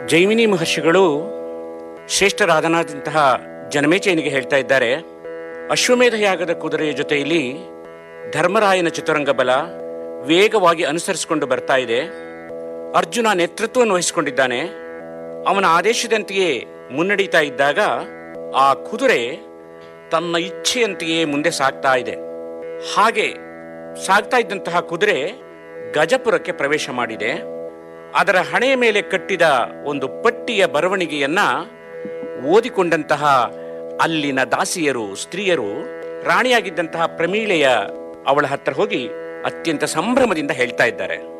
ಜೈಮಿನಿ ಮಹರ್ಷಿಗಳು ಶ್ರೇಷ್ಠರಾದನಾದಂತಹ ಜನಮೇಜಯನಿಗೆ ಹೇಳ್ತಾ ಇದ್ದಾರೆ ಅಶ್ವಮೇಧ ಯಾಗದ ಕುದುರೆಯ ಜೊತೆಯಲ್ಲಿ ಧರ್ಮರಾಯನ ಚತುರಂಗ ಬಲ ವೇಗವಾಗಿ ಅನುಸರಿಸಿಕೊಂಡು ಬರ್ತಾ ಇದೆ ಅರ್ಜುನ ನೇತೃತ್ವವನ್ನು ವಹಿಸಿಕೊಂಡಿದ್ದಾನೆ ಅವನ ಆದೇಶದಂತೆಯೇ ಮುನ್ನಡೀತಾ ಇದ್ದಾಗ ಆ ಕುದುರೆ ತನ್ನ ಇಚ್ಛೆಯಂತೆಯೇ ಮುಂದೆ ಸಾಗ್ತಾ ಇದೆ ಹಾಗೆ ಸಾಗ್ತಾ ಇದ್ದಂತಹ ಕುದುರೆ ಗಜಪುರಕ್ಕೆ ಪ್ರವೇಶ ಮಾಡಿದೆ ಅದರ ಹಣೆಯ ಮೇಲೆ ಕಟ್ಟಿದ ಒಂದು ಪಟ್ಟಿಯ ಬರವಣಿಗೆಯನ್ನ ಓದಿಕೊಂಡಂತಹ ಅಲ್ಲಿನ ದಾಸಿಯರು ಸ್ತ್ರೀಯರು ರಾಣಿಯಾಗಿದ್ದಂತಹ ಪ್ರಮೀಳೆಯ ಅವಳ ಹತ್ರ ಹೋಗಿ ಅತ್ಯಂತ ಸಂಭ್ರಮದಿಂದ ಹೇಳ್ತಾ ಇದ್ದಾರೆ